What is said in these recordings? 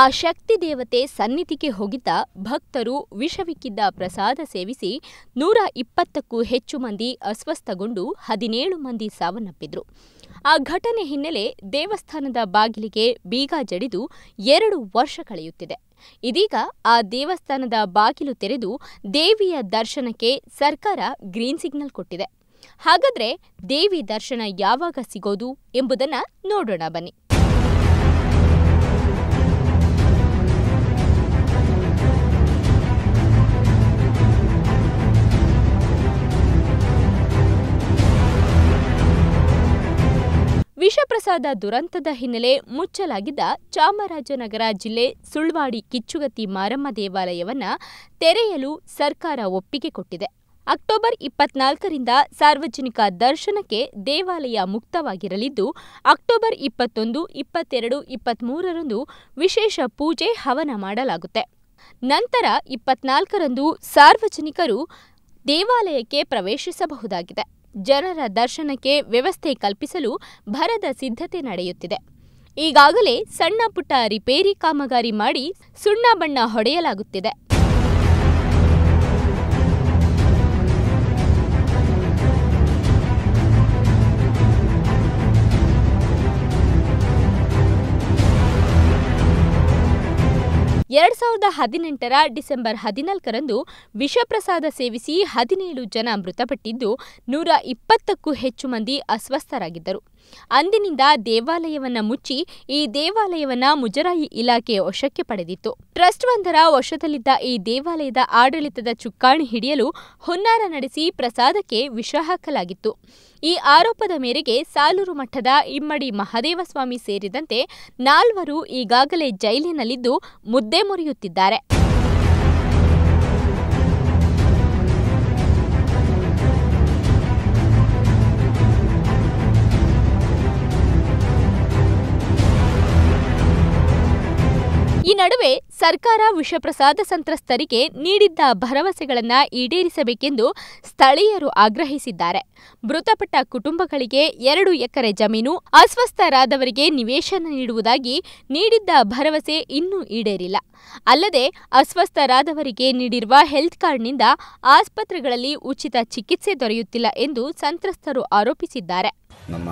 ಆ ಶಕ್ತಿ ದೇವತೆ ಸನ್ನಿಧಿಗೆ ಹೋಗಿದ್ದ ಭಕ್ತರು ವಿಷವಿಕ್ಕಿದ್ದ ಪ್ರಸಾದ ಸೇವಿಸಿ ನೂರ ಇಪ್ಪತ್ತಕ್ಕೂ ಹೆಚ್ಚು ಮಂದಿ ಅಸ್ವಸ್ಥಗೊಂಡು ಹದಿನೇಳು ಮಂದಿ ಸಾವನ್ನಪ್ಪಿದ್ರು ಆ ಘಟನೆ ಹಿನ್ನೆಲೆ ದೇವಸ್ಥಾನದ ಬಾಗಿಲಿಗೆ ಬೀಗ ಜಡಿದು ಎರಡು ವರ್ಷ ಕಳೆಯುತ್ತಿದೆ ಇದೀಗ ಆ ದೇವಸ್ಥಾನದ ಬಾಗಿಲು ತೆರೆದು ದೇವಿಯ ದರ್ಶನಕ್ಕೆ ಸರ್ಕಾರ ಗ್ರೀನ್ ಸಿಗ್ನಲ್ ಕೊಟ್ಟಿದೆ ಹಾಗಾದ್ರೆ ದೇವಿ ದರ್ಶನ ಯಾವಾಗ ಸಿಗೋದು ಎಂಬುದನ್ನ ನೋಡೋಣ ಬನ್ನಿ ವಿಷಪ್ರಸಾದ ದುರಂತದ ಹಿನ್ನೆಲೆ ಮುಚ್ಚಲಾಗಿದ್ದ ಚಾಮರಾಜನಗರ ಜಿಲ್ಲೆ ಸುಳ್ವಾಡಿ ಕಿಚ್ಚುಗತ್ತಿ ಮಾರಮ್ಮ ದೇವಾಲಯವನ್ನ ತೆರೆಯಲು ಸರ್ಕಾರ ಒಪ್ಪಿಗೆ ಕೊಟ್ಟಿದೆ ಅಕ್ಟೋಬರ್ ಇಪ್ಪತ್ನಾಲ್ಕರಿಂದ ಸಾರ್ವಜನಿಕ ದರ್ಶನಕ್ಕೆ ದೇವಾಲಯ ಮುಕ್ತವಾಗಿರಲಿದ್ದು ಅಕ್ಟೋಬರ್ ಇಪ್ಪತ್ತೊಂದು ಇಪ್ಪತ್ತೆರಡು ಇಪ್ಪತ್ಮೂರರಂದು ವಿಶೇಷ ಪೂಜೆ ಹವನ ಮಾಡಲಾಗುತ್ತೆ ನಂತರ ಇಪ್ಪತ್ನಾಲ್ಕರಂದು ಸಾರ್ವಜನಿಕರು ದೇವಾಲಯಕ್ಕೆ ಪ್ರವೇಶಿಸಬಹುದಾಗಿದೆ ಜನರ ದರ್ಶನಕ್ಕೆ ವ್ಯವಸ್ಥೆ ಕಲ್ಪಿಸಲು ಭರದ ಸಿದ್ಧತೆ ನಡೆಯುತ್ತಿದೆ ಈಗಾಗಲೇ ಸಣ್ಣ ಪುಟ್ಟ ರಿಪೇರಿ ಕಾಮಗಾರಿ ಮಾಡಿ ಸುಣ್ಣ ಬಣ್ಣ ಹೊಡೆಯಲಾಗುತ್ತಿದೆ ಎರಡ್ ಸಾವಿರದ ಹದಿನೆಂಟರ ಡಿಸೆಂಬರ್ ಹದಿನಾಲ್ಕರಂದು ವಿಷಪ್ರಸಾದ ಸೇವಿಸಿ ಹದಿನೇಳು ಜನ ಮೃತಪಟ್ಟಿದ್ದು ನೂರ ಇಪ್ಪತ್ತಕ್ಕೂ ಹೆಚ್ಚು ಮಂದಿ ಅಸ್ವಸ್ಥರಾಗಿದ್ದರು ಅಂದಿನಿಂದ ದೇವಾಲಯವನ್ನ ಮುಚ್ಚಿ ಈ ದೇವಾಲಯವನ್ನ ಮುಜರಾಯಿ ಇಲಾಖೆ ವಶಕ್ಕೆ ಪಡೆದಿತ್ತು ಟ್ರಸ್ಟ್ ಒಂದರ ವಶದಲ್ಲಿದ್ದ ಈ ದೇವಾಲಯದ ಆಡಳಿತದ ಚುಕ್ಕಾಣಿ ಹಿಡಿಯಲು ಹುನ್ನಾರ ನಡೆಸಿ ಪ್ರಸಾದಕ್ಕೆ ವಿಷ ಹಾಕಲಾಗಿತ್ತು ಈ ಆರೋಪದ ಮೇರೆಗೆ ಸಾಲೂರು ಮಠದ ಇಮ್ಮಡಿ ಮಹದೇವಸ್ವಾಮಿ ಸೇರಿದಂತೆ ನಾಲ್ವರು ಈಗಾಗಲೇ ಜೈಲಿನಲ್ಲಿದ್ದು ಮುದ್ದೆ ಮುರಿಯುತ್ತಿದ್ದಾರೆ ಈ ನಡುವೆ ಸರ್ಕಾರ ವಿಷಪ್ರಸಾದ ಸಂತ್ರಸ್ತರಿಗೆ ನೀಡಿದ್ದ ಭರವಸೆಗಳನ್ನ ಈಡೇರಿಸಬೇಕೆಂದು ಸ್ಥಳೀಯರು ಆಗ್ರಹಿಸಿದ್ದಾರೆ ಮೃತಪಟ್ಟ ಕುಟುಂಬಗಳಿಗೆ ಎರಡು ಎಕರೆ ಜಮೀನು ಅಸ್ವಸ್ಥರಾದವರಿಗೆ ನಿವೇಶನ ನೀಡುವುದಾಗಿ ನೀಡಿದ್ದ ಭರವಸೆ ಇನ್ನೂ ಈಡೇರಿಲ್ಲ ಅಲ್ಲದೆ ಅಸ್ವಸ್ಥರಾದವರಿಗೆ ನೀಡಿರುವ ಹೆಲ್ತ್ ಕಾರ್ಡ್ನಿಂದ ಆಸ್ಪತ್ರೆಗಳಲ್ಲಿ ಉಚಿತ ಚಿಕಿತ್ಸೆ ದೊರೆಯುತ್ತಿಲ್ಲ ಎಂದು ಸಂತ್ರಸ್ತರು ಆರೋಪಿಸಿದ್ದಾರೆ ನಮ್ಮ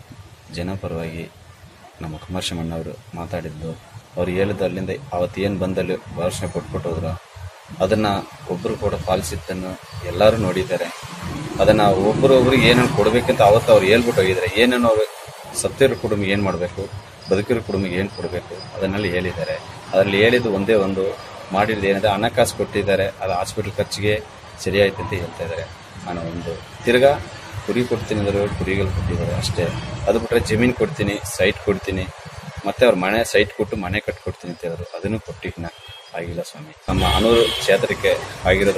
ಜನಪರವಾಗಿ ನಮ್ಮ ಕುಮಾರಶಮಣ್ಣವರು ಮಾತಾಡಿದ್ದು ಅವ್ರು ಹೇಳಿದ್ದು ಅಲ್ಲಿಂದ ಅವತ್ತು ಏನು ಬಂದಲ್ಲಿ ಭಾಷಣ ಕೊಟ್ಬಿಟ್ಟು ಹೋದ್ರು ಅದನ್ನು ಒಬ್ಬರು ಕೂಡ ಪಾಲಿಸಿದ್ದನ್ನು ಎಲ್ಲರೂ ನೋಡಿದ್ದಾರೆ ಅದನ್ನು ಒಬ್ಬರೊಬ್ರಿಗೆ ಏನೇನು ಕೊಡಬೇಕಂತ ಅವತ್ತು ಅವ್ರು ಹೇಳ್ಬಿಟ್ಟು ಹೋಗಿದ್ದಾರೆ ಏನೇನು ಅವ್ರು ಸತ್ತಿರೋ ಕುಟುಂಬ ಏನು ಮಾಡಬೇಕು ಬದುಕಿರೋ ಕುಟುಂಬಕ್ಕೆ ಏನು ಕೊಡಬೇಕು ಅದನ್ನೆಲ್ಲ ಹೇಳಿದ್ದಾರೆ ಅದರಲ್ಲಿ ಹೇಳಿದ್ದು ಒಂದೇ ಒಂದು ಮಾಡಿದ್ದು ಏನಿದೆ ಹಣಕಾಸು ಕೊಟ್ಟಿದ್ದಾರೆ ಅದು ಹಾಸ್ಪಿಟಲ್ ಖರ್ಚಿಗೆ ಸರಿಯಾಯ್ತು ಅಂತ ಹೇಳ್ತಾ ಇದ್ದಾರೆ ನಾನು ಒಂದು ತಿರ್ಗಾ ಕುರಿ ಕೊಡ್ತೀನಿ ಅಂದ್ರೆ ಕುರಿಗಳು ಕೊಟ್ಟಿದ್ದಾರೆ ಅಷ್ಟೇ ಅದು ಬಿಟ್ಟರೆ ಜಮೀನು ಕೊಡ್ತೀನಿ ಸೈಟ್ ಕೊಡ್ತೀನಿ ಮತ್ತೆ ಅವ್ರ ಮನೆ ಸೈಟ್ ಕೊಟ್ಟು ಮನೆ ಕಟ್ಕೊಡ್ತೀನಿ ಅಂತ ಹೇಳಿದ್ರು ಅದನ್ನು ಕೊಟ್ಟಿನ ಆಗಿಲ್ಲ ಸ್ವಾಮಿ ನಮ್ಮ ಅನೂರು ಕ್ಷೇತ್ರಕ್ಕೆ ಆಗಿರೋದು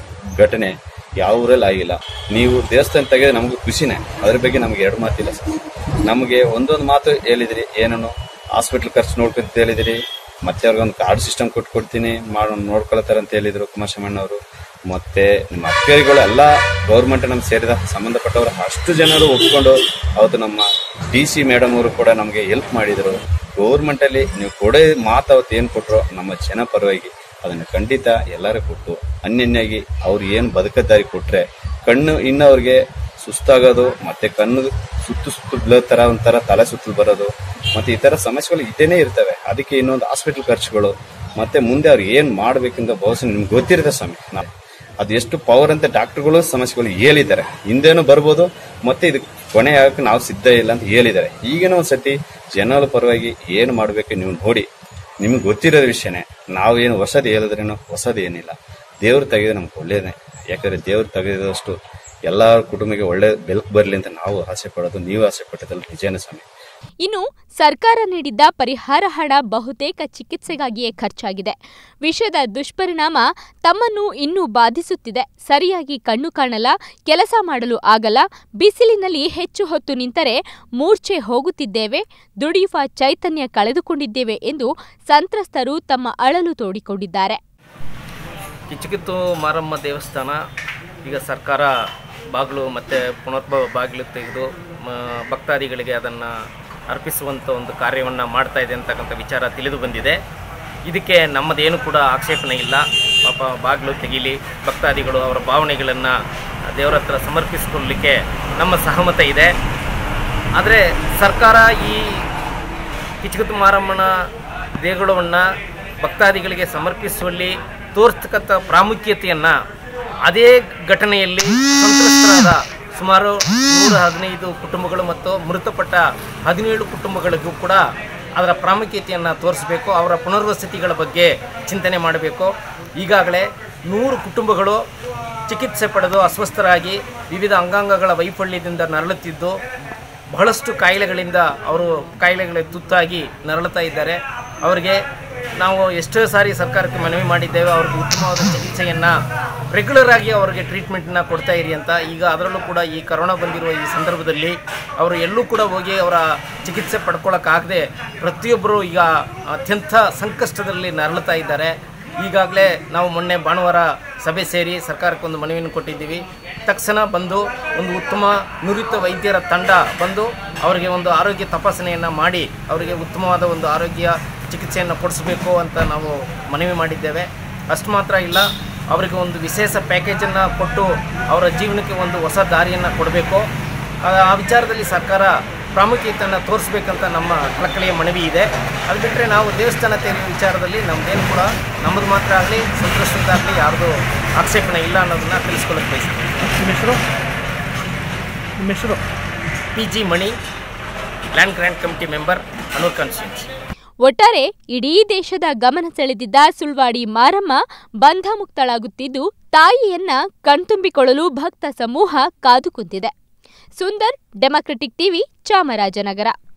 ಘಟನೆ ಯಾವ ಊರಲ್ಲಿ ಆಗಿಲ್ಲ ನೀವು ದೇವಸ್ಥಾನ ತೆಗೆದ್ರೆ ನಮಗೂ ಖುಷಿನೇ ಅದ್ರ ಬಗ್ಗೆ ನಮ್ಗೆ ಎರಡು ಮಾತಿಲ್ಲ ಸರ್ ನಮಗೆ ಒಂದೊಂದು ಮಾತು ಹೇಳಿದ್ರಿ ಏನನ್ನು ಹಾಸ್ಪಿಟ್ಲ್ ಖರ್ಚು ನೋಡ್ಕೊಂತ ಹೇಳಿದಿರಿ ಮತ್ತೆ ಅವ್ರಿಗೊಂದು ಕಾರ್ಡ್ ಸಿಸ್ಟಮ್ ಕೊಟ್ಟು ಕೊಡ್ತೀನಿ ಮಾಡೋ ನೋಡ್ಕೊಳತ್ತಾರ ಅಂತ ಹೇಳಿದ್ರು ಕುಮಾರಶಮಣ್ಣವರು ಮತ್ತೆ ನಿಮ್ಮ ಅಧಿಕಾರಿಗಳು ಎಲ್ಲ ಗೌರ್ಮೆಂಟ್ ನಮ್ಗೆ ಸೇರಿದ ಸಂಬಂಧಪಟ್ಟವರು ಅಷ್ಟು ಜನರು ಒಪ್ಕೊಂಡು ಅವತ್ತು ನಮ್ಮ ಡಿ ಸಿ ಮೇಡಮ್ ಅವರು ಕೂಡ ನಮಗೆ ಹೆಲ್ಪ್ ಮಾಡಿದರು ಗೌರ್ಮೆಂಟ್ ಅಲ್ಲಿ ನೀವು ಕೊಡೋ ಮಾತು ಅವತ್ತು ಏನು ಕೊಟ್ಟರು ನಮ್ಮ ಜನ ಪರವಾಗಿ ಅದನ್ನು ಖಂಡಿತ ಎಲ್ಲರೂ ಕೊಟ್ಟು ಅನ್ಯನ್ಯಾಗಿ ಅವ್ರು ಏನು ಬದುಕದಾರಿ ಕೊಟ್ರೆ ಕಣ್ಣು ಇನ್ನು ಅವ್ರಿಗೆ ಸುಸ್ತಾಗೋದು ಮತ್ತೆ ಕಣ್ಣು ಸುತ್ತು ಸುತ್ತು ಬೀಳೋ ಒಂಥರ ತಲೆ ಸುತ್ತಲು ಬರೋದು ಮತ್ತೆ ಈ ತರ ಸಮಸ್ಯೆಗಳು ಇದ್ದೇನೆ ಇರ್ತವೆ ಅದಕ್ಕೆ ಇನ್ನೊಂದು ಹಾಸ್ಪಿಟಲ್ ಖರ್ಚುಗಳು ಮತ್ತೆ ಮುಂದೆ ಅವ್ರು ಏನ್ ಮಾಡ್ಬೇಕಂತ ಬಹುಶಃ ನಿಮ್ಗೆ ಗೊತ್ತಿರುತ್ತೆ ಸ್ವಾಮಿ ನಾ- ಅದು ಎಷ್ಟು ಪವರ್ ಅಂತ ಡಾಕ್ಟರ್ಗಳು ಸಮಸ್ಯೆಗಳು ಹೇಳಿದ್ದಾರೆ ಹಿಂದೇನು ಬರ್ಬೋದು ಮತ್ತೆ ಇದು ಕೊನೆ ಆಗಕ್ಕೆ ನಾವು ಸಿದ್ಧ ಇಲ್ಲ ಅಂತ ಹೇಳಿದ್ದಾರೆ ಈಗಿನ ಒಂದ್ಸತಿ ಜನರ ಪರವಾಗಿ ಏನು ಮಾಡ್ಬೇಕು ನೀವು ನೋಡಿ ನಿಮ್ಗೆ ಗೊತ್ತಿರೋ ವಿಷಯನೇ ನಾವು ಏನು ಹೊಸದು ಹೇಳಿದ್ರೇನು ಹೊಸದು ಏನಿಲ್ಲ ದೇವ್ರು ತೆಗೆದ್ರೆ ನಮ್ಗೆ ಒಳ್ಳೇದೇ ಯಾಕಂದ್ರೆ ದೇವ್ರು ತೆಗೆದಷ್ಟು ಎಲ್ಲ ಕುಟುಂಬಕ್ಕೆ ಒಳ್ಳೆ ಬೆಳಕು ಬರಲಿ ಅಂತ ನಾವು ಆಸೆ ಪಡೋದು ನೀವು ಆಸೆ ಪಟ್ಟದಲ್ಲ ನಿಜಾನೇ ಸ್ವಾಮಿ ಇನ್ನು ಸರ್ಕಾರ ನೀಡಿದ್ದ ಪರಿಹಾರ ಹಣ ಬಹುತೇಕ ಚಿಕಿತ್ಸೆಗಾಗಿಯೇ ಖರ್ಚಾಗಿದೆ ವಿಷದ ದುಷ್ಪರಿಣಾಮ ತಮ್ಮನ್ನು ಇನ್ನೂ ಬಾಧಿಸುತ್ತಿದೆ ಸರಿಯಾಗಿ ಕಣ್ಣು ಕಾಣಲ್ಲ ಕೆಲಸ ಮಾಡಲು ಆಗಲ್ಲ ಬಿಸಿಲಿನಲ್ಲಿ ಹೆಚ್ಚು ಹೊತ್ತು ನಿಂತರೆ ಮೂರ್ಛೆ ಹೋಗುತ್ತಿದ್ದೇವೆ ದುಡಿಯುವ ಚೈತನ್ಯ ಕಳೆದುಕೊಂಡಿದ್ದೇವೆ ಎಂದು ಸಂತ್ರಸ್ತರು ತಮ್ಮ ಅಳಲು ತೋಡಿಕೊಂಡಿದ್ದಾರೆ ಕಿಚ್ಚುಕಿತ್ತು ಮಾರಮ್ಮ ದೇವಸ್ಥಾನ ಈಗ ಸರ್ಕಾರ ಬಾಗಿಲು ಮತ್ತು ಪುನರ್ಭವ ಬಾಗಿಲು ತೆಗೆದು ಮ- ಭಕ್ತಾದಿಗಳಿಗೆ ಅದನ್ನು ಅರ್ಪಿಸುವಂಥ ಒಂದು ಕಾರ್ಯವನ್ನು ಮಾಡ್ತಾ ಇದೆ ಅಂತಕ್ಕಂಥ ವಿಚಾರ ತಿಳಿದು ಬಂದಿದೆ ಇದಕ್ಕೆ ನಮ್ಮದೇನು ಕೂಡ ಆಕ್ಷೇಪಣೆ ಇಲ್ಲ ಪಾಪ ಬಾಗಿಲು ತೆಗೀಲಿ ಭಕ್ತಾದಿಗಳು ಅವರ ಭಾವನೆಗಳನ್ನು ದೇವರ ಹತ್ರ ಸಮರ್ಪಿಸಿಕೊಳ್ಳಲಿಕ್ಕೆ ನಮ್ಮ ಸಹಮತ ಇದೆ ಆದರೆ ಸರ್ಕಾರ ಈ ಕಿಚಕತ್ತು ಮಾರಮ್ಮನ ದೇಗುಲವನ್ನು ಭಕ್ತಾದಿಗಳಿಗೆ ಸಮರ್ಪಿಸುವಲ್ಲಿ ತೋರಿಸ್ತಕ್ಕಂಥ ಪ್ರಾಮುಖ್ಯತೆಯನ್ನು ಅದೇ ಘಟನೆಯಲ್ಲಿ ಸಂತ್ರಸ್ತರಾದ ಸುಮಾರು ನೂರ ಹದಿನೈದು ಕುಟುಂಬಗಳು ಮತ್ತು ಮೃತಪಟ್ಟ ಹದಿನೇಳು ಕುಟುಂಬಗಳಿಗೂ ಕೂಡ ಅದರ ಪ್ರಾಮುಖ್ಯತೆಯನ್ನು ತೋರಿಸಬೇಕು ಅವರ ಪುನರ್ವಸತಿಗಳ ಬಗ್ಗೆ ಚಿಂತನೆ ಮಾಡಬೇಕು ಈಗಾಗಲೇ ನೂರು ಕುಟುಂಬಗಳು ಚಿಕಿತ್ಸೆ ಪಡೆದು ಅಸ್ವಸ್ಥರಾಗಿ ವಿವಿಧ ಅಂಗಾಂಗಗಳ ವೈಫಲ್ಯದಿಂದ ನರಳುತ್ತಿದ್ದು ಬಹಳಷ್ಟು ಕಾಯಿಲೆಗಳಿಂದ ಅವರು ಕಾಯಿಲೆಗಳಿಗೆ ತುತ್ತಾಗಿ ನರಳುತ್ತಾ ಇದ್ದಾರೆ ಅವರಿಗೆ ನಾವು ಎಷ್ಟೋ ಸಾರಿ ಸರ್ಕಾರಕ್ಕೆ ಮನವಿ ಮಾಡಿದ್ದೇವೆ ಅವ್ರಿಗೆ ಉತ್ತಮವಾದ ಚಿಕಿತ್ಸೆಯನ್ನು ರೆಗ್ಯುಲರ್ ಆಗಿ ಅವರಿಗೆ ಟ್ರೀಟ್ಮೆಂಟನ್ನ ಕೊಡ್ತಾ ಇರಿ ಅಂತ ಈಗ ಅದರಲ್ಲೂ ಕೂಡ ಈ ಕರೋನಾ ಬಂದಿರುವ ಈ ಸಂದರ್ಭದಲ್ಲಿ ಅವರು ಎಲ್ಲೂ ಕೂಡ ಹೋಗಿ ಅವರ ಚಿಕಿತ್ಸೆ ಪಡ್ಕೊಳ್ಳೋಕ್ಕಾಗದೆ ಪ್ರತಿಯೊಬ್ಬರು ಈಗ ಅತ್ಯಂತ ಸಂಕಷ್ಟದಲ್ಲಿ ನರಳುತ್ತಾ ಇದ್ದಾರೆ ಈಗಾಗಲೇ ನಾವು ಮೊನ್ನೆ ಭಾನುವಾರ ಸಭೆ ಸೇರಿ ಸರ್ಕಾರಕ್ಕೆ ಒಂದು ಮನವಿಯನ್ನು ಕೊಟ್ಟಿದ್ದೀವಿ ತಕ್ಷಣ ಬಂದು ಒಂದು ಉತ್ತಮ ನುರಿತ ವೈದ್ಯರ ತಂಡ ಬಂದು ಅವರಿಗೆ ಒಂದು ಆರೋಗ್ಯ ತಪಾಸಣೆಯನ್ನು ಮಾಡಿ ಅವರಿಗೆ ಉತ್ತಮವಾದ ಒಂದು ಆರೋಗ್ಯ ಚಿಕಿತ್ಸೆಯನ್ನು ಕೊಡಿಸಬೇಕು ಅಂತ ನಾವು ಮನವಿ ಮಾಡಿದ್ದೇವೆ ಅಷ್ಟು ಮಾತ್ರ ಇಲ್ಲ ಅವರಿಗೆ ಒಂದು ವಿಶೇಷ ಪ್ಯಾಕೇಜನ್ನು ಕೊಟ್ಟು ಅವರ ಜೀವನಕ್ಕೆ ಒಂದು ಹೊಸ ದಾರಿಯನ್ನು ಕೊಡಬೇಕು ಆ ಆ ವಿಚಾರದಲ್ಲಿ ಸರ್ಕಾರ ಪ್ರಾಮುಖ್ಯತೆಯನ್ನು ತೋರಿಸ್ಬೇಕಂತ ನಮ್ಮ ಕಳಕಳಿಯ ಮನವಿ ಇದೆ ಅದು ಬಿಟ್ಟರೆ ನಾವು ದೇವಸ್ಥಾನ ತೆರೆಯುವ ವಿಚಾರದಲ್ಲಿ ನಮ್ಮದೇನು ಕೂಡ ನಮ್ಮದು ಮಾತ್ರ ಆಗಲಿ ಸಂತ್ರಸ್ತದಾಗಲಿ ಯಾರ್ದು ಆಕ್ಷೇಪಣೆ ಇಲ್ಲ ಅನ್ನೋದನ್ನ ತಿಳಿಸ್ಕೊಳ್ಳೋಕೆ ಬಯಸ್ತೀನಿ ನಿಮ್ಮ ಹೆಸರು ನಿಮ್ಮ ಹೆಸರು P G Mani land grand committee member Anur constituency ಒಟ್ಟಾರೆ ಇಡೀ ದೇಶದ ಗಮನ ಸೆಳೆದಿದ್ದ ಸುಳ್ವಾಡಿ ಮಾರಮ್ಮ ಬಂಧಮುಕ್ತಳಾಗುತ್ತಿದ್ದು ತಾಯಿಯನ್ನ ಕಣ್ತುಂಬಿಕೊಳ್ಳಲು ಭಕ್ತ ಸಮೂಹ ಕಾದು ಕುಂತಿದೆ ಸುಂದರ್ ಡೆಮಾಕ್ರೆಟಿಕ್ ಟಿವಿ ಚಾಮರಾಜನಗರ